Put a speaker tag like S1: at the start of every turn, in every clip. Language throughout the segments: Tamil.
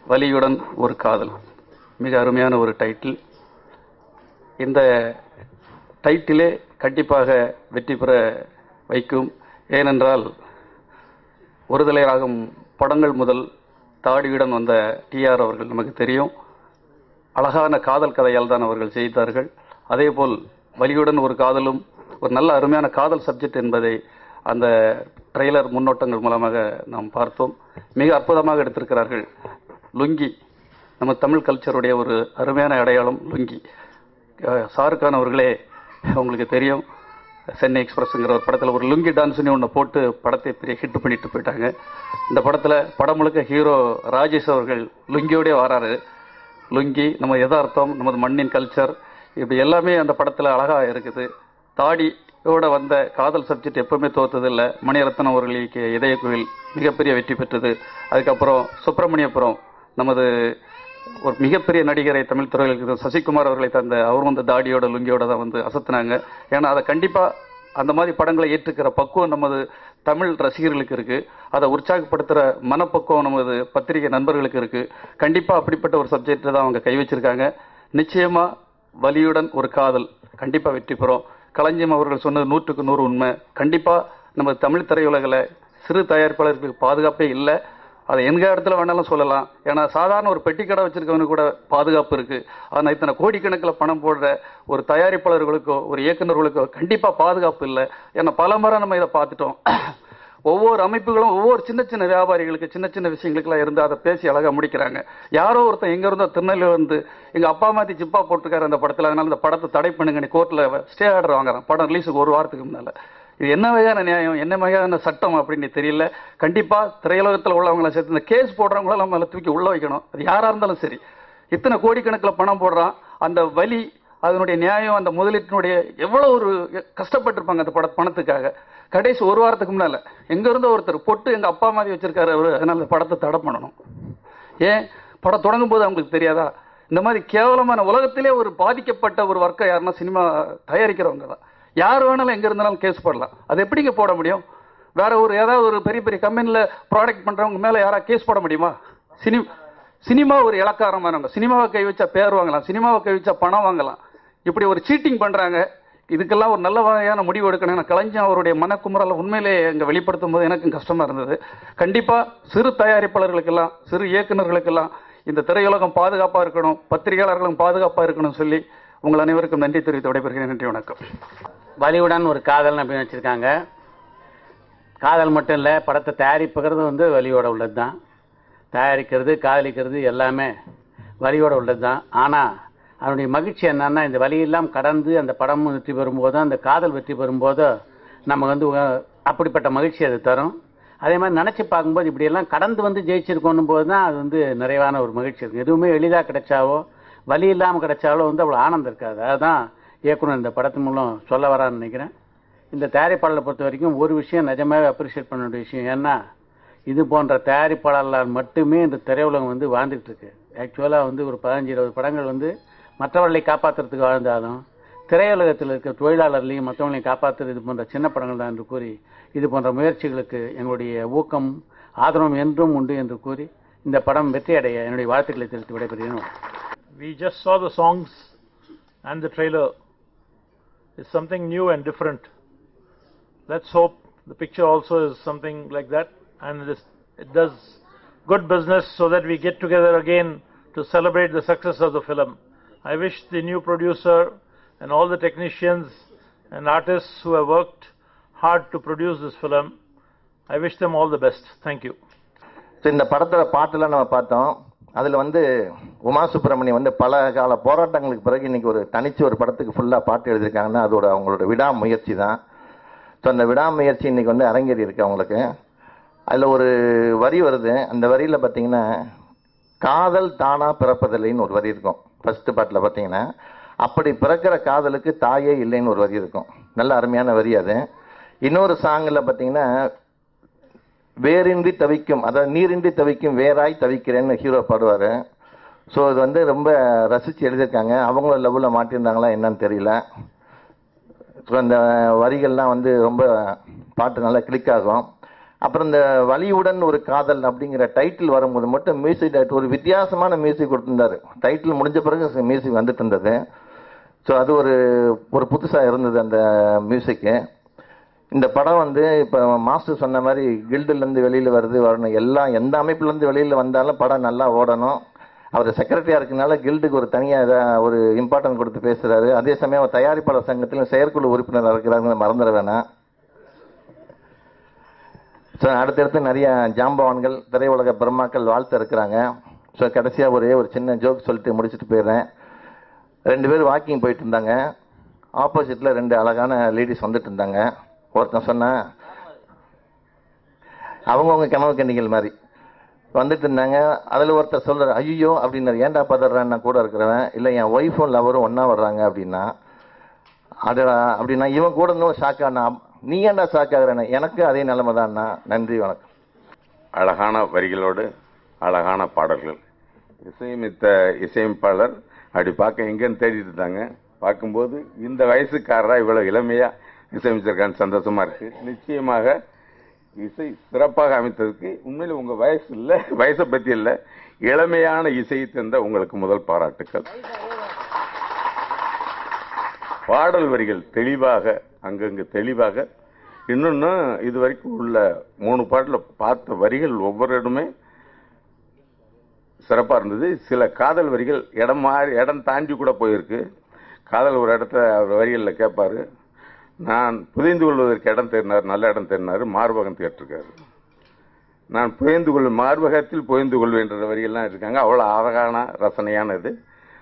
S1: வலியுடன் ஒரு காதல் மிக அருமையான ஒரு டைட்டில் இந்த டைட்டிலே கண்டிப்பாக வெற்றி பெற வைக்கும் ஏனென்றால் ஒருதலை ராகம் படங்கள் முதல் தாடியுடன் வந்த டிஆர் அவர்கள் நமக்கு தெரியும் அழகான காதல் கதையால் தான் அவர்கள் செய்தார்கள் அதேபோல் வலியுடன் ஒரு காதலும் ஒரு நல்ல அருமையான காதல் சப்ஜெக்ட் என்பதை அந்த ட்ரெய்லர் முன்னோட்டங்கள் மூலமாக நாம் பார்த்தோம் மிக அற்புதமாக எடுத்திருக்கிறார்கள் லுங்கி நம்ம தமிழ் கல்ச்சருடைய ஒரு அருமையான அடையாளம் லுங்கி அஹ் ஷாருக் கான் அவர்களே உங்களுக்கு தெரியும் சென்னை எக்ஸ்பிரஸ்ங்கிற ஒரு படத்தில் ஒரு லுங்கி டான்ஸ்னு ஒன்று போட்டு படத்தை பெரிய ஹிட் பண்ணிட்டு போயிட்டாங்க இந்த படத்தில் படம் முழுக்க ஹீரோ ராஜேஷ் அவர்கள் லுங்கியோடய வராரு லுங்கி நம்ம எதார்த்தம் நமது மண்ணின் கல்ச்சர் இப்படி எல்லாமே அந்த படத்தில் அழகாக இருக்குது தாடியோட வந்த காதல் சப்ஜெக்ட் எப்பவுமே தோத்ததில்லை மணிரத்னம் அவர்களுக்கு இதய கோயில் மிகப்பெரிய வெற்றி பெற்றது அதுக்கப்புறம் சுப்பிரமணியபுரம் நமது ஒரு மிகப்பெரிய நடிகரை தமிழ் துறையில் இருக்கிற சசிகுமார் அவர்களை தந்த அவரும் வந்து தாடியோட லுங்கியோட தான் வந்து அசத்துனாங்க ஏன்னா அதை கண்டிப்பாக அந்த மாதிரி படங்களை ஏற்றுக்கிற பக்குவம் நமது தமிழ் ரசிகர்களுக்கு இருக்கு அதை உற்சாகப்படுத்துகிற மனப்பக்குவம் நமது பத்திரிகை நண்பர்களுக்கு இருக்கு கண்டிப்பாக அப்படிப்பட்ட ஒரு சப்ஜெக்டை தான் அவங்க கை வச்சிருக்காங்க நிச்சயமா வலியுடன் ஒரு காதல் கண்டிப்பாக வெற்றி பெறும் களஞ்சியம் அவர்கள் சொன்னது நூற்றுக்கு நூறு உண்மை கண்டிப்பாக நம்ம தமிழ் திரையுலகில் சிறு தயாரிப்பாளர்களுக்கு பாதுகாப்பே இல்லை அதை எங்க இடத்துல வேணாலும் சொல்லலாம் ஏன்னா சாதாரண ஒரு பெட்டி கடை வச்சிருக்கவனுக்கு கூட பாதுகாப்பு இருக்கு ஆனால் இத்தனை கோடிக்கணக்கில் பணம் போடுற ஒரு தயாரிப்பாளர்களுக்கோ ஒரு இயக்குநர்களுக்கோ கண்டிப்பாக பாதுகாப்பு இல்லை ஏன்னா பல முறை நம்ம இதை பார்த்துட்டோம் ஒவ்வொரு அமைப்புகளும் ஒவ்வொரு சின்ன சின்ன வியாபாரிகளுக்கு சின்ன சின்ன விஷயங்களுக்கெல்லாம் இருந்து அதை பேசி அழகாக முடிக்கிறாங்க யாரோ ஒருத்தன் எங்க இருந்தோ திருநெல்வேலி வந்து எங்க அப்பா மாத்தி ஜிப்பா போட்டிருக்காரு அந்த படத்தில் அதனால இந்த படத்தை தடை பண்ணுங்க நீ கோர்ட்டில் ஸ்டே ஆர்டர் வாங்குறான் படம் ரிலீஸுக்கு ஒரு வாரத்துக்கு முன்னால இது என்ன வகையான நியாயம் என்ன வகையான சட்டம் அப்படின்னு தெரியல கண்டிப்பா திரையுலகத்தில் உள்ளவங்களை சேர்த்து இந்த கேஸ் போடுறவங்கள நம்ம தூக்கி உள்ள வைக்கணும் அது யாரா இருந்தாலும் சரி இத்தனை கோடிக்கணக்கில் பணம் போடுறான் அந்த வலி அதனுடைய நியாயம் அந்த முதலீட்டினுடைய எவ்வளவு ஒரு கஷ்டப்பட்டிருப்பாங்க அந்த பட பணத்துக்காக கடைசி ஒரு வாரத்துக்கு முன்னால எங்க இருந்தோ ஒருத்தர் பொட்டு எங்க அப்பா மாதிரி வச்சிருக்காரு அவரு அதனால அந்த படத்தை தடை பண்ணணும் ஏன் படம் தொடங்கும் போது அவங்களுக்கு தெரியாதா இந்த மாதிரி கேவலமான உலகத்திலே ஒரு பாதிக்கப்பட்ட ஒரு வர்க்கம் யாருன்னா சினிமா தயாரிக்கிறவங்க தான் யார் வேணாலும் எங்க இருந்தாலும் கேஸ் போடலாம் அது எப்படிங்க போட முடியும் வேற ஒரு ஏதாவது ஒரு பெரிய பெரிய கம்பெனில ப்ராடக்ட் பண்றவங்க மேல யாரா கேஸ் போட முடியுமா சினிமா சினிமா ஒரு இலக்காரமானவங்க சினிமாவை கை வச்சா பேர் வாங்கலாம் சினிமாவை கை வச்சா பணம் வாங்கலாம் இப்படி ஒரு சீட்டிங் பண்றாங்க இதுக்கெல்லாம் ஒரு நல்ல வகையான முடிவு எடுக்கணும் ஏன்னா கலைஞர் அவருடைய மனக்குமுறலை உண்மையிலே அங்கே வெளிப்படுத்தும் போது எனக்கும் கஷ்டமா இருந்தது கண்டிப்பா சிறு தயாரிப்பாளர்களுக்கெல்லாம் சிறு இயக்குநர்களுக்கெல்லாம் இந்த திரையுலகம் பாதுகாப்பா இருக்கணும் பத்திரிகையாளர்களும் பாதுகாப்பா இருக்கணும் சொல்லி உங்கள் அனைவருக்கும் நன்றி தெரிவித்து விடைபெறுகிறேன் நன்றி வணக்கம்
S2: வலியுடன் ஒரு காதல் அப்படின்னு வச்சுருக்காங்க காதல் மட்டும் இல்லை படத்தை தயாரிப்புங்கிறது வந்து வலியோட உள்ளது தான் தயாரிக்கிறது காதலிக்கிறது எல்லாமே வலியோட உள்ளது தான் ஆனால் அதனுடைய மகிழ்ச்சி என்னன்னா இந்த வலியெல்லாம் கடந்து அந்த படம் வெற்றி பெறும்போதோ அந்த காதல் வெற்றி பெறும்போதோ நம்ம வந்து உ- அப்படிப்பட்ட மகிழ்ச்சி அது தரும் அதே மாதிரி நினச்சி பார்க்கும்போது இப்படியெல்லாம் கடந்து வந்து ஜெயிச்சிருக்கோன்னும் போது தான் அது வந்து நிறைவான ஒரு மகிழ்ச்சி இருக்கும் எதுவுமே எளிதாக கிடைச்சாவோ வலி இல்லாமல் கிடைச்சாலோ வந்து அவ்வளோ ஆனந்தம் இருக்காது அதுதான் இயக்குனர் இந்த படத்து மூலம் சொல்ல வரான்னு நினைக்கிறேன் இந்த தயாரிப்பாளரை பொறுத்த வரைக்கும் ஒரு விஷயம் நிஜமாவே அப்ரிஷியேட் பண்ண வேண்டிய விஷயம் ஏன்னா இது போன்ற தயாரிப்பாளர்களால் மட்டுமே இந்த திரையுலகம் வந்து வாழ்ந்துட்டு இருக்கு ஆக்சுவலாக வந்து ஒரு பதினஞ்சு இருபது படங்கள் வந்து மற்றவர்களை காப்பாற்றுறதுக்கு வாழ்ந்தாலும் திரையுலகத்தில் இருக்க தொழிலாளர்களையும் மற்றவங்களையும் காப்பாற்றுறது இது போன்ற சின்ன படங்கள் தான் என்று கூறி இது போன்ற முயற்சிகளுக்கு எங்களுடைய ஊக்கம் ஆதரவும் என்றும் உண்டு என்று கூறி இந்த படம் வெற்றி அடைய என்னுடைய வாழ்த்துக்களை தெரிவித்து விடைபெறுகிறேன்
S3: We just saw the songs and the trailer. It's something new and different. Let's hope the picture also is something like that and it, is, it does good business so that we get together again to celebrate the success of the film. I wish the new producer and all the technicians and artists who have worked hard to produce this film, I wish them all the best. Thank you.
S4: So இந்த படத்தோட பாட்டெல்லாம் நம்ம பார்த்தோம் அதில் வந்து உமா சுப்பிரமணியம் வந்து பல கால போராட்டங்களுக்கு பிறகு இன்னைக்கு ஒரு தனிச்சு ஒரு படத்துக்கு ஃபுல்லாக பாட்டு எழுதியிருக்காங்கன்னா அதோட அவங்களோட விடாமுயற்சி தான் ஸோ அந்த விடாமுயற்சி இன்னைக்கு வந்து அரங்கேறி இருக்கு அவங்களுக்கு அதில் ஒரு வரி வருது அந்த வரியில் பார்த்தீங்கன்னா காதல் தானா பிறப்பதில்லைன்னு ஒரு வரி இருக்கும் ஃபர்ஸ்ட் பாட்டில் பார்த்தீங்கன்னா அப்படி பிறக்கிற காதலுக்கு தாயே இல்லைன்னு ஒரு வரி இருக்கும் நல்ல அருமையான வரி அது இன்னொரு சாங்கில் பார்த்தீங்கன்னா வேரின்றி தவிக்கும் அதாவது நீரின்றி தவிக்கும் வேராய் தவிக்கிறேன்னு ஹீரோ பாடுவார் ஸோ இது வந்து ரொம்ப ரசித்து எழுதியிருக்காங்க அவங்களும் லெவலில் மாட்டியிருந்தாங்களா என்னன்னு தெரியல ஸோ அந்த வரிகள்லாம் வந்து ரொம்ப பாட்டு நல்லா கிளிக் ஆகும் அப்புறம் இந்த வலியுடன் ஒரு காதல் அப்படிங்கிற டைட்டில் வரும்போது மட்டும் மியூசிக் டைரக்டர் ஒரு வித்தியாசமான மியூசிக் கொடுத்திருந்தாரு டைட்டில் முடிஞ்ச பிறகு மியூசிக் வந்துட்டு இருந்தது ஸோ அது ஒரு ஒரு புதுசாக இருந்தது அந்த மியூசிக்கு இந்த படம் வந்து இப்போ மாஸ்டர் சொன்ன மாதிரி கில்டுலேருந்து வெளியில் வருது வரணும் எல்லாம் எந்த அமைப்புலேருந்து வெளியில் வந்தாலும் படம் நல்லா ஓடணும் அவர் செக்ரட்டரியாக இருக்கனால கில்டுக்கு ஒரு தனியாக இதை ஒரு இம்பார்ட்டன்ட் கொடுத்து பேசுகிறாரு அதே சமயம் அவர் தயாரிப்பாளர் சங்கத்திலும் செயற்குழு உறுப்பினராக இருக்கிறாங்க மறந்துட வேணாம் ஸோ அடுத்தடுத்து நிறைய ஜாம்பவான்கள் திரையுலக பிரம்மாக்கள் வாழ்த்து இருக்கிறாங்க ஸோ கடைசியாக ஒரே ஒரு சின்ன ஜோக் சொல்லிட்டு முடிச்சுட்டு போயிடுறேன் ரெண்டு பேர் வாக்கிங் போயிட்டு இருந்தாங்க ஆப்போசிட்டில் ரெண்டு அழகான லேடிஸ் வந்துட்டு இருந்தாங்க ஒருத்தன் சொன்னான் அவங்கவுங்க கனவு கன்னிகள் மாதிரி வந்துட்டு இருந்தாங்க அதில் ஒருத்தர் சொல்கிறார் ஐயோ அப்படின்னாரு ஏன்டா பதறான் நான் கூட இருக்கிறவன் இல்லை என் ஒய்ஃபும் லவரும் ஒன்றா வர்றாங்க அப்படின்னா அடடா அப்படின்னா இவன் கூட இன்னும் ஷாக் ஆனா நீ ஏன்டா ஷாக் ஆகுறேன்னு எனக்கு அதே நிலைமை தான்ண்ணா நன்றி வணக்கம்
S5: அழகான வரிகளோடு அழகான பாடல்கள் இசையமைத்த இசையமைப்பாளர் அப்படி பார்க்க எங்கேன்னு தேடிட்டு இருந்தாங்க பார்க்கும்போது இந்த வயசுக்காரரா இவ்வளவு இளமையா இசையமைச்சிருக்கான்னு சந்தோஷமா இருக்கு நிச்சயமாக இசை சிறப்பாக அமைத்ததுக்கு உண்மையில உங்க வயசு இல்ல வயசை பத்தி இல்ல இளமையான இசையை தந்த உங்களுக்கு முதல் பாராட்டுக்கள் பாடல் வரிகள் தெளிவாக அங்கங்கு தெளிவாக இன்னொன்று இது வரைக்கும் உள்ள மூணு பாட்டில் பார்த்த வரிகள் ஒவ்வொரு இடமே சிறப்பாக இருந்தது சில காதல் வரிகள் இடம் மாறி இடம் தாண்டி கூட போயிருக்கு காதல் ஒரு இடத்த அவர் வரிகளில் கேட்பாரு நான் புதைந்து கொள்வதற்கு இடம் தேடினார் நல்ல இடம் தேடினார் மார்பகம் கேட்டிருக்காரு நான் புயந்து கொள் மார்பகத்தில் புயந்து கொள்வேன்ற வரியெல்லாம் இருக்காங்க அவ்வளோ அழகான ரசனையான இது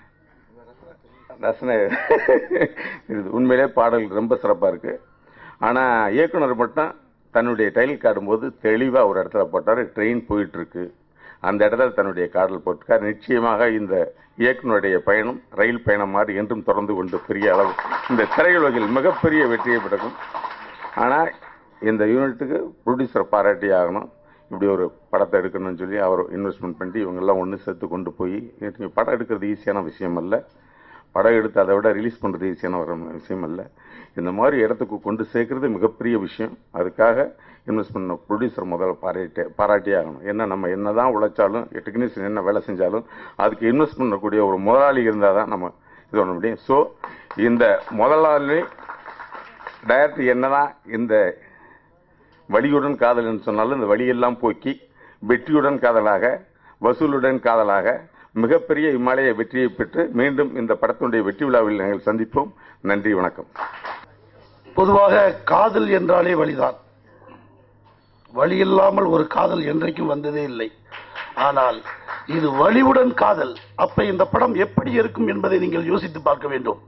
S5: ரசனை இது உண்மையிலே பாடல் ரொம்ப சிறப்பாக இருக்கு ஆனால் இயக்குனர் மட்டும் தன்னுடைய டைல் காடும்போது தெளிவாக ஒரு இடத்துல போட்டார் ட்ரெயின் போயிட்டு இருக்கு அந்த இடத்துல தன்னுடைய காடல் போட்டிருக்கார் நிச்சயமாக இந்த இயக்குனருடைய பயணம் ரயில் பயணம் மாதிரி என்றும் தொடர்ந்து கொண்டு பெரிய அளவு இந்த திரையுலகில் மிகப்பெரிய வெற்றியை பிறக்கும் ஆனால் இந்த யூனிட்டுக்கு ப்ரொடியூசர் பாராட்டி ஆகணும் இப்படி ஒரு படத்தை எடுக்கணும்னு சொல்லி அவர் இன்வெஸ்ட்மெண்ட் பண்ணி இவங்கெல்லாம் ஒன்று சேர்த்து கொண்டு போய் நீங்க படம் எடுக்கிறது ஈஸியான விஷயம் அல்ல படம் எடுத்து அதை விட ரிலீஸ் பண்ணுறது ஈஸியான ஒரு விஷயம் அல்ல இந்த மாதிரி இடத்துக்கு கொண்டு சேர்க்கறது மிகப்பெரிய விஷயம் அதுக்காக இன்வெஸ்ட் பண்ண ப்ரொடியூசர் முதல்ல பாராட்டி பாராட்டியே ஆகணும் ஏன்னா நம்ம என்னதான் உழைச்சாலும் டெக்னீஷியன் என்ன வேலை செஞ்சாலும் அதுக்கு இன்வெஸ்ட் பண்ணக்கூடிய ஒரு முதலாளி இருந்தால் தான் நம்ம இது பண்ண முடியும் ஸோ இந்த முதலாளி டைரக்டர் என்னதான் இந்த வலியுடன் காதல்னு சொன்னாலும் இந்த வழியெல்லாம் போக்கி வெற்றியுடன் காதலாக வசூலுடன் காதலாக மிகப்பெரிய இம்மாலய வெற்றியை பெற்று மீண்டும் இந்த படத்தினுடைய வெற்றி விழாவில் நாங்கள் சந்திப்போம் நன்றி வணக்கம்
S6: பொதுவாக காதல் என்றாலே வழிதான் வழி இல்லாமல் ஒரு காதல் என்றைக்கும் வந்ததே இல்லை ஆனால் இது வலிவுடன் காதல் அப்ப இந்த படம் எப்படி இருக்கும் என்பதை நீங்கள் யோசித்து பார்க்க வேண்டும்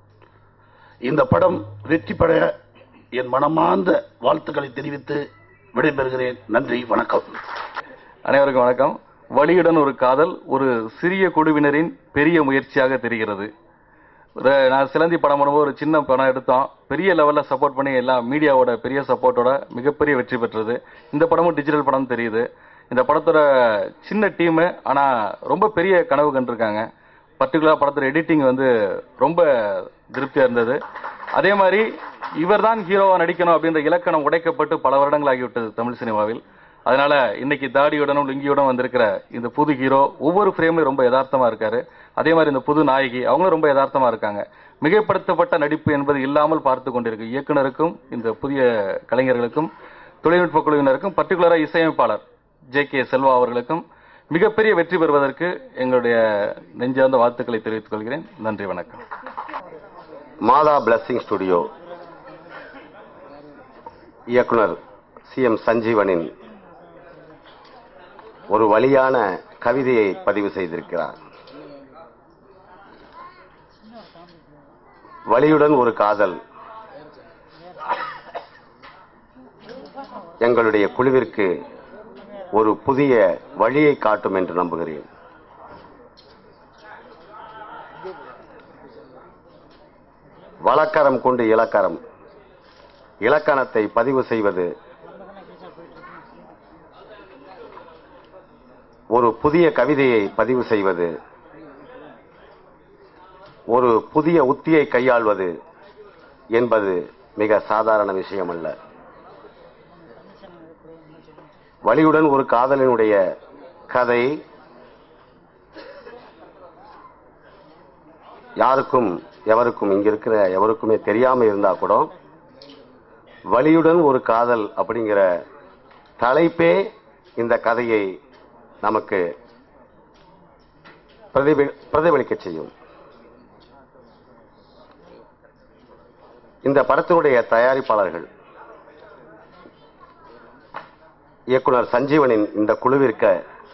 S6: இந்த படம் வெற்றி பெற என் மனமார்ந்த வாழ்த்துக்களை தெரிவித்து விடைபெறுகிறேன் நன்றி வணக்கம்
S1: அனைவருக்கும் வணக்கம் வலியுடன் ஒரு காதல் ஒரு சிறிய குழுவினரின் பெரிய முயற்சியாக தெரிகிறது ஒரு- நான் சிலந்தி படம் பண்ணும்போது ஒரு சின்ன படம் எடுத்தோம் பெரிய லெவல்ல சப்போர்ட் பண்ணி எல்லாம் மீடியாவோட பெரிய சப்போர்ட்டோட மிகப்பெரிய வெற்றி பெற்றது இந்த படமும் டிஜிட்டல் படம் தெரியுது இந்த படத்தோட சின்ன டீமு ஆனா ரொம்ப பெரிய கனவு கண்டிருக்காங்க பர்டிகுலரா படத்தோட எடிட்டிங் வந்து ரொம்ப திருப்தியா இருந்தது அதே மாதிரி இவர்தான் ஹீரோவா நடிக்கணும் அப்படின்ற இலக்கணம் உடைக்கப்பட்டு பல வருடங்கள் ஆகிவிட்டது தமிழ் சினிமாவில் அதனால இன்னைக்கு தாடியுடனும் லுங்கியுடன் வந்திருக்கிற இந்த புது ஹீரோ ஒவ்வொரு ஃப்ரேம்லயும் ரொம்ப யதார்த்தமா இருக்காரு அதே மாதிரி இந்த புது நாயகி அவங்களும் ரொம்ப யதார்த்தமா இருக்காங்க மிகைப்படுத்தப்பட்ட நடிப்பு என்பது இல்லாமல் பார்த்து கொண்டிருக்கு இயக்குனருக்கும் இந்த புதிய கலைஞர்களுக்கும் தொழில்நுட்ப குழுவினருக்கும் பர்டிகுலரா இசையமைப்பாளர் ஜே கே செல்வா அவர்களுக்கும் மிகப்பெரிய வெற்றி பெறுவதற்கு எங்களுடைய நெஞ்சார்ந்த வாழ்த்துக்களை தெரிவித்துக் கொள்கிறேன் நன்றி வணக்கம்
S7: மாதா பிளஸ்ஸிங் ஸ்டுடியோ இயக்குனர் சி எம் சஞ்சீவனின் ஒரு வழியான கவிதையை பதிவு செய்திருக்கிறார் வலியுடன் ஒரு காதல் எங்களுடைய குழுவிற்கு ஒரு புதிய வழியை காட்டும் என்று நம்புகிறேன் வழக்கரம் கொண்டு இலக்கரம் இலக்கணத்தை பதிவு செய்வது ஒரு புதிய கவிதையை பதிவு செய்வது ஒரு புதிய உத்தியை கையாள்வது என்பது மிக சாதாரண விஷயம் அல்ல வலியுடன் ஒரு காதலினுடைய கதை யாருக்கும் எவருக்கும் இங்க இருக்கிற எவருக்குமே தெரியாம இருந்தா கூட வலியுடன் ஒரு காதல் அப்படிங்கிற தலைப்பே இந்த கதையை நமக்கு பிரதிபலி பிரதிபலிக்க செய்யும் இந்த படத்தினுடைய தயாரிப்பாளர்கள் இயக்குனர் சஞ்சீவனின் இந்த குழுவிற்கு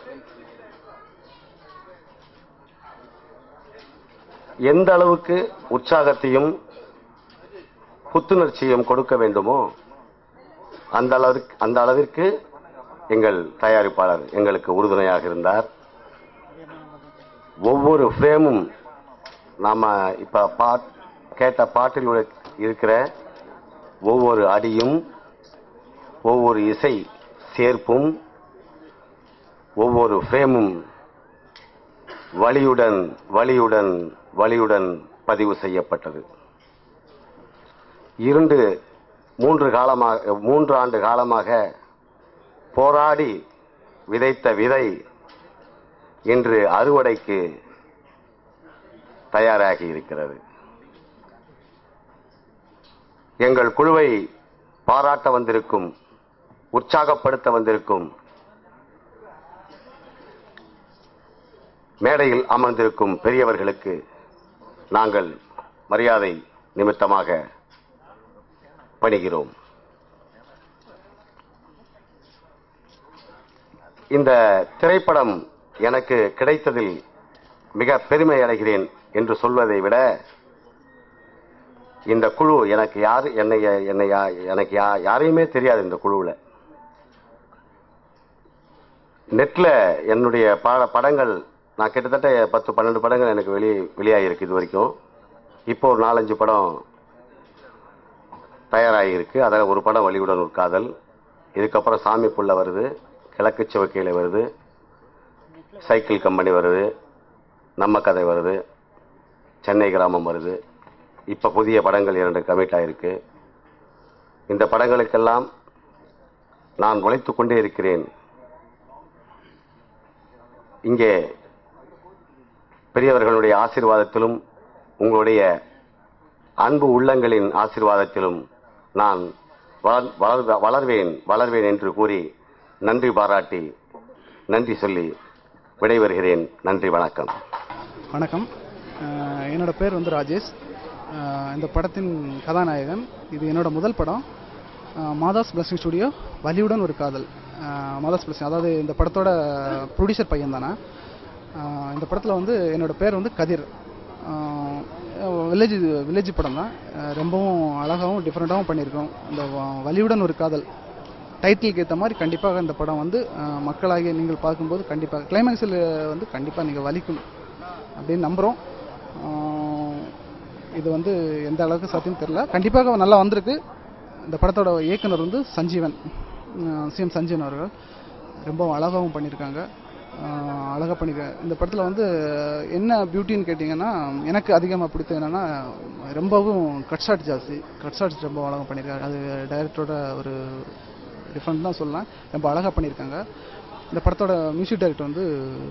S7: எந்த அளவுக்கு உற்சாகத்தையும் புத்துணர்ச்சியும் கொடுக்க வேண்டுமோ அந்த அளவிற்கு அந்த அளவிற்கு எங்கள் தயாரிப்பாளர் எங்களுக்கு உறுதுணையாக இருந்தார் ஒவ்வொரு ஃப்ரேமும் நாம இப்ப பாட் கேட்ட பாட்டில் உள்ள- இருக்கிற ஒவ்வொரு அடியும் ஒவ்வொரு இசை சேர்ப்பும் ஒவ்வொரு ஃப்ரேமும் வலியுடன் வலியுடன் வலியுடன் பதிவு செய்யப்பட்டது இரண்டு மூன்று காலமாக மூன்று ஆண்டு காலமாக போராடி விதைத்த விதை இன்று அறுவடைக்கு தயாராகி இருக்கிறது எங்கள் குழுவை பாராட்ட வந்திருக்கும் உற்சாகப்படுத்த வந்திருக்கும் மேடையில் அமர்ந்திருக்கும் பெரியவர்களுக்கு நாங்கள் மரியாதை நிமித்தமாக பணிகிறோம் இந்த திரைப்படம் எனக்கு கிடைத்ததில் மிக பெருமை அடைகிறேன் என்று சொல்வதை விட இந்த குழு எனக்கு யார் என்னை என்னை யா- எனக்கு யா- யாரையுமே தெரியாது இந்த குழுவில் நெட்ல என்னுடைய பட படங்கள் நான் கிட்டத்தட்ட பத்து பன்னெண்டு படங்கள் எனக்கு வெளி வெளியாகிருக்கு இது வரைக்கும் இப்போ ஒரு நாலஞ்சு படம் தயாராகியிருக்கு அதில் ஒரு படம் வழிவுடன் ஒரு காதல் இதுக்கப்புறம் சாமி புள்ள வருது கிழக்கு சிவக்கையில் வருது சைக்கிள் கம்பெனி வருது நம்ம கதை வருது சென்னை கிராமம் வருது இப்போ புதிய படங்கள் இரண்டு கமிட் ஆயிருக்கு இந்த படங்களுக்கெல்லாம் நான் உழைத்து கொண்டே இருக்கிறேன் இங்கே பெரியவர்களுடைய ஆசீர்வாதத்திலும் உங்களுடைய அன்பு உள்ளங்களின் ஆசீர்வாதத்திலும் நான் வளர் வளர்- வளர்வேன் வளர்வேன் என்று கூறி நன்றி பாராட்டி நன்றி சொல்லி விடைபெறுகிறேன் நன்றி வணக்கம்
S8: வணக்கம் அஹ் என்னோட பேர் வந்து ராஜேஷ் அஹ் இந்த படத்தின் கதாநாயகன் இது என்னோட முதல் படம் அஹ் மாதாஸ் பிளஸிங் ஸ்டுடியோ வலியுடன் ஒரு காதல் அஹ் மாதாஸ் பிளஸிங் அதாவது இந்த படத்தோட ப்ரொடியூசர் பையன் தானே இந்த படத்தில் வந்து என்னோட பேர் வந்து கதிர் வில்லேஜ் வில்லேஜ் படம் தான் அஹ் ரொம்பவும் அழகாகவும் டிஃப்ரெண்ட்டாகவும் பண்ணியிருக்கோம் இந்த வ- வலியுடன் ஒரு காதல் டைட்டிலுக்கு ஏற்ற மாதிரி கண்டிப்பாக இந்த படம் வந்து அஹ், மக்களாகிய நீங்கள் பார்க்கும்போது கண்டிப்பாக கிளைமேக்ஸில் வந்து கண்டிப்பாக நீங்கள் வலிக்கும் அப்படின்னு நம்புகிறோம் இது வந்து எந்த அளவுக்கு சத்தியம் தெரில கண்டிப்பாக நல்லா வந்திருக்கு இந்த படத்தோட இயக்குனர் வந்து சஞ்சீவன் சிஎம் சஞ்சீவன் அவர்கள் ரொம்ப அழகாகவும் பண்ணியிருக்காங்க அஹ், அழகா பண்ணியிருக்காங்க இந்த படத்தில் வந்து என்ன பியூட்டின்னு கேட்டிங்கன்னா எனக்கு அதிகமாக பிடித்தது என்னென்னா ரொம்பவும் கட் ஷாட் ஜாஸ்தி கட் ஷாட்ஸ் ரொம்ப அழகாக பண்ணியிருக்காங்க அது டைரக்டரோட ஒரு டிஃப்ரெண்ட் தான் சொல்லலாம் ரொம்ப அழகாக பண்ணியிருக்காங்க இந்த படத்தோட மியூசிக் டைரக்டர் வந்து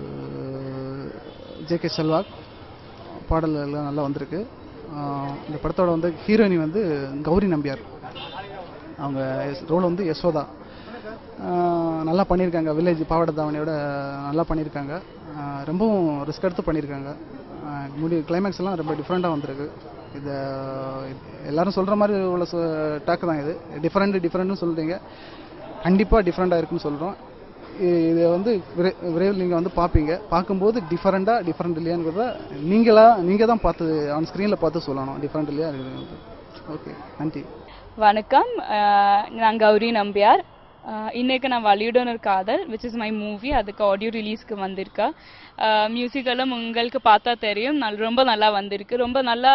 S8: ஜே கே செல்வாக் பாடல் எல்லாம் நல்லா வந்திருக்கு ஆஹ் இந்த படத்தோட வந்து ஹீரோயினி வந்து கௌரி நம்பியார் அவங்க ரோல் வந்து யசோதா ஆஹ் நல்லா பண்ணியிருக்காங்க வில்லேஜ் பாவாடை தாவணியோட நல்லா பண்ணியிருக்காங்க ஆஹ் ரொம்பவும் ரிஸ்க் எடுத்து பண்ணியிருக்காங்க ஆஹ் முடி கிளைமேக்ஸ் எல்லாம் ரொம்ப டிஃப்ரெண்ட்டாக வந்திருக்கு இதை எல்லாரும் சொல்கிற மாதிரி உள்ள டாக் தான் இது டிஃப்ரெண்ட் டிஃப்ரெண்ட்னு சொல்கிறீங்க கண்டிப்பாக டிஃப்ரெண்ட்டாக இருக்குன்னு சொல்கிறோம் இதை வந்து விரை விரைவில் நீங்கள் வந்து பார்ப்பீங்க பார்க்கும்போது டிஃப்ரெண்ட்டாக டிஃப்ரெண்ட் இல்லையாங்கிறத நீங்களா நீங்கள் தான் பார்த்து ஆன் ஸ்க்ரீனில் பார்த்து சொல்லணும் டிஃப்ரெண்ட் இல்லையா ஓகே நன்றி
S9: வணக்கம் அஹ் நான் கௌரி நம்பியார் அஹ் இன்னைக்கு நான் வலியுடன் ஒரு காதல் விச் இஸ் மை மூவி அதுக்கு ஆடியோ ரிலீஸ்க்கு வந்திருக்கேன் மியூசிக் எல்லாம் உங்களுக்கு பார்த்தா தெரியும் நல் ரொம்ப நல்லா வந்திருக்கு ரொம்ப நல்லா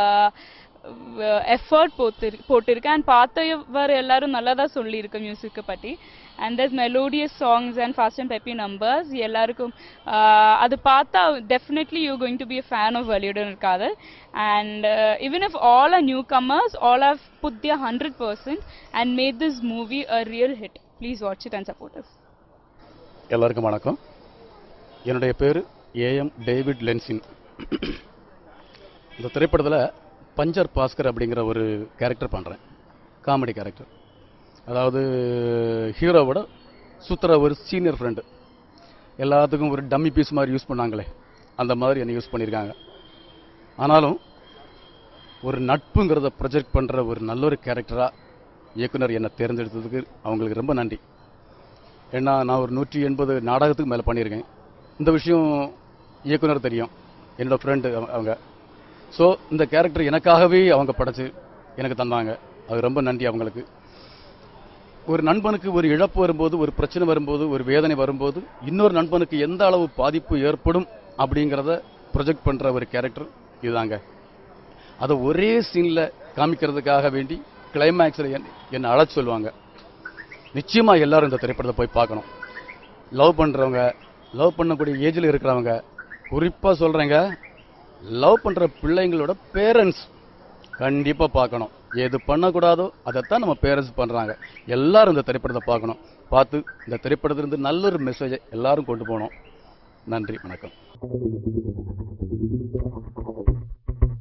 S9: எஃபர்ட் போட்டு போட்டிருக்கேன் அண்ட் பார்த்தவர் எல்லாரும் நல்லா தான் சொல்லியிருக்கு மியூசிக்கை பற்றி and thus melodious songs and fast and peppy numbers எல்லாருக்கும் uh, அது பார்த்தா definitely you going to be a fan of வலியுடன் ஒரு காதல் and even if all are newcomers all have put their hundred percent and made this movie a real hit please watch it and support us
S10: எல்லாருக்கும் வணக்கம் என்னுடைய பேர் ஏஎம் டேவிட் லென்சின் இந்த திரைப்படத்தில் பஞ்சர் பாஸ்கர் அப்படிங்கிற ஒரு கேரக்டர் பண்ணுறேன் காமெடி கேரக்டர் அதாவது ஹீரோவோட சுத்துற ஒரு சீனியர் ஃப்ரெண்டு எல்லாத்துக்கும் ஒரு டம்மி பீஸ் மாதிரி யூஸ் பண்ணாங்களே அந்த மாதிரி என்னை யூஸ் பண்ணியிருக்காங்க ஆனாலும் ஒரு நட்புங்கிறத ப்ரொஜெக்ட் பண்ணுற ஒரு நல்ல ஒரு கேரக்டராக இயக்குனர் என்னை தேர்ந்தெடுத்ததுக்கு அவங்களுக்கு ரொம்ப நன்றி ஏன்னா நான் ஒரு நூற்றி எண்பது நாடகத்துக்கு மேலே பண்ணியிருக்கேன் இந்த விஷயம் இயக்குனர் தெரியும் என்னோட ஃப்ரெண்டு அவங்க ஸோ இந்த கேரக்டர் எனக்காகவே அவங்க படைச்சு எனக்கு தந்தாங்க அது ரொம்ப நன்றி அவங்களுக்கு ஒரு நண்பனுக்கு ஒரு இழப்பு வரும்போது ஒரு பிரச்சனை வரும்போது ஒரு வேதனை வரும்போது இன்னொரு நண்பனுக்கு எந்த அளவு பாதிப்பு ஏற்படும் அப்படிங்கிறத ப்ரொஜெக்ட் பண்ணுற ஒரு கேரக்டர் இதுதாங்க அதை ஒரே சீனில் காமிக்கிறதுக்காக வேண்டி கிளைமேக்ஸில் என் என்னை அழைச்சி சொல்லுவாங்க நிச்சயமாக எல்லாரும் இந்த திரைப்படத்தை போய் பார்க்கணும் லவ் பண்ணுறவங்க லவ் பண்ணக்கூடிய ஏஜில் இருக்கிறவங்க குறிப்பாக சொல்கிறேங்க லவ் பண்ணுற பிள்ளைங்களோட பேரண்ட்ஸ் கண்டிப்பாக பார்க்கணும் எது பண்ணக்கூடாதோ அதைத்தான் நம்ம பேரண்ட்ஸ் பண்ணுறாங்க எல்லாரும் இந்த திரைப்படத்தை பார்க்கணும் பார்த்து இந்த திரைப்படத்திலிருந்து நல்ல ஒரு மெசேஜை எல்லாரும் கொண்டு போகணும் நன்றி வணக்கம்